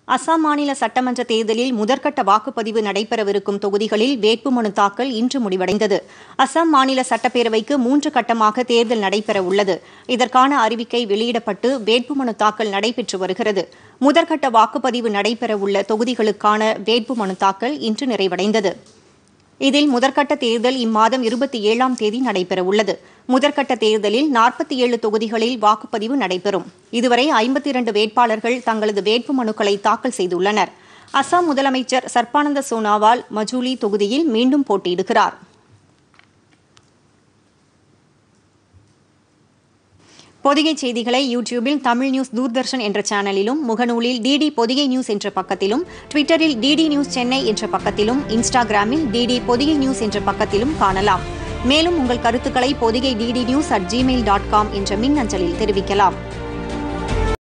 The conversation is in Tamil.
அசாம் மாநில சட்டமன்ற தேர்தலில் முதற்கட்ட வாக்குப்பதிவு நடைபெறவிருக்கும் தொகுதிகளில் வேட்புமனு தாக்கல் இன்று முடிவடைந்தது அசாம் மாநில சட்டப்பேரவைக்கு மூன்று கட்டமாக தேர்தல் நடைபெற உள்ளது இதற்கான அறிவிக்கை வெளியிடப்பட்டு வேட்புமனு தாக்கல் நடைபெற்று வருகிறது முதற்கட்ட வாக்குப்பதிவு நடைபெறவுள்ள தொகுதிகளுக்கான வேட்புமனு தாக்கல் இன்று நிறைவடைந்தது இதில் முதற்கட்ட தேர்தல் இம்மாதம் இருபத்தி ஏழாம் தேதி நடைபெறவுள்ளது முதற்கட்ட தேர்தலில் நாற்பத்தி ஏழு தொகுதிகளில் வாக்குப்பதிவு நடைபெறும் இதுவரை ஐம்பத்தி இரண்டு வேட்பாளர்கள் தங்களது வேட்புமனுக்களை தாக்கல் செய்துள்ளனர் அசாம் முதலமைச்சர் சர்பானந்த சோனாவால் மஜூலி தொகுதியில் மீண்டும் போட்டியிடுகிறார் பொதிகை செய்திகளை யூடியூபில் தமிழ் நியூஸ் தூர்தர்ஷன் என்ற சேனலிலும் முகநூலில் டிடி பொதிகை நியூஸ் என்ற பக்கத்திலும் ட்விட்டரில் டிடி நியூஸ் சென்னை என்ற பக்கத்திலும் இன்ஸ்டாகிராமில் டிடி பொதிகை நியூஸ் என்ற பக்கத்திலும் காணலாம் மேலும் உங்கள் கருத்துக்களை Podhigai DD news at Gmail dot com என்ற மின்னஞ்சலில் தெரிவிக்கலாம்